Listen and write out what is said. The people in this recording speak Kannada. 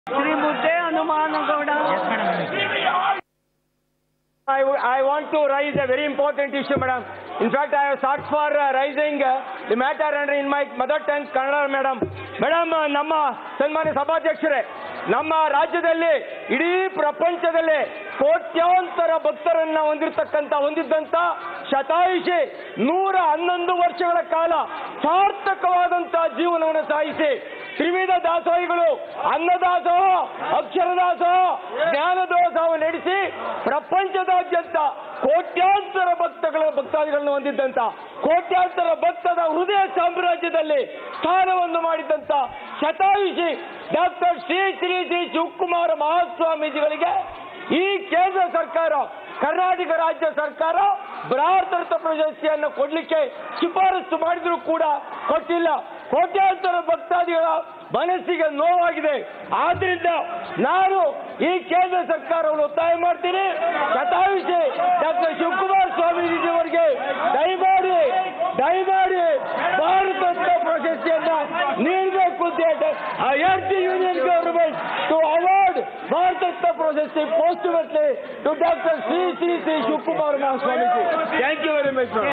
Shri Mudde Hanumanagowda I, I want to raise a very important issue, madam. In fact, I have sought for uh, raising uh, the matter under in my mother tongue, Kannada, madam. Madam ನಮ್ಮ ಸನ್ಮಾನ್ಯ ಸಭಾಧ್ಯಕ್ಷರೇ ನಮ್ಮ ರಾಜ್ಯದಲ್ಲಿ ಇಡೀ ಪ್ರಪಂಚದಲ್ಲಿ ಕೋಟ್ಯಾಂತರ ಭಕ್ತರನ್ನ ಹೊಂದಿರತಕ್ಕಂತ ಹೊಂದಿದ್ದಂತ ಶತಾಯುಷಿ ನೂರ ಹನ್ನೊಂದು ವರ್ಷಗಳ ಕಾಲ ಸಾರ್ಥಕವಾದಂತ ಜೀವನವನ್ನು ಸಾಗಿಸಿ ತ್ರಿವಿಧ ದಾಸೋಹಿಗಳು ಅನ್ನದಾಸೋಹ ಅಕ್ಷರದಾಸೋಹ ಜ್ಞಾನದೋಸವ ನಡೆಸಿ ಪ್ರಪಂಚದಾದ್ಯಂತ ಕೋಟ್ಯಾಂತರ ಭಕ್ತಗಳ ಭಕ್ತಾದಿಗಳನ್ನು ಹೊಂದಿದ್ದಂತ ಕೋಟ್ಯಾಂತರ ಭಕ್ತದ ಹೃದಯ ಸಾಮ್ರಾಜ್ಯದಲ್ಲಿ ಸ್ಥಾನವನ್ನು ಮಾಡಿದ್ದಂತ ಶತಾಯುಷಿ ಡಾಕ್ಟರ್ ಶ್ರೀ ಶ್ರೀ ಶ್ರೀ ಶಿವಕುಮಾರ ಮಹಾಸ್ವಾಮೀಜಿಗಳಿಗೆ ಈ ಕೇಂದ್ರ ಸರ್ಕಾರ ಕರ್ನಾಟಕ ರಾಜ್ಯ ಸರ್ಕಾರ ಭಾರತ ಪ್ರಶಸ್ತಿಯನ್ನು ಕೊಡ್ಲಿಕ್ಕೆ ಶಿಫಾರಸು ಮಾಡಿದ್ರು ಕೂಡ ಕೊಟ್ಟಿಲ್ಲ ಕೋಟ್ಯಾಂತರ ಭಕ್ತಾದಿಗಳ ಮನಸ್ಸಿಗೆ ನೋವಾಗಿದೆ ಆದ್ರಿಂದ ನಾನು ಈ ಕೇಂದ್ರ ಸರ್ಕಾರವನ್ನು ಒತ್ತಾಯ ಮಾಡ್ತೀನಿ ಶತಾಯುಷಿ ಡಾಕ್ಟರ್ ಶಿವಕುಮಾರ್ ಸ್ವಾಮೀಜಿ ಅವರಿಗೆ ದಯಮಾಡಿ ದಯಮಾಡಿ ಭಾರತ ರತ್ನ ಪ್ರಶಸ್ತಿಯನ್ನ ನೀಡಬೇಕು ಅಂತ ಹೇಳಿ I urge the union government to award Bharat Ratna ಪ್ರಶಸ್ತಿ post to doctor Shri Shri Shri Shivakumar Mahaswamiji thank you very much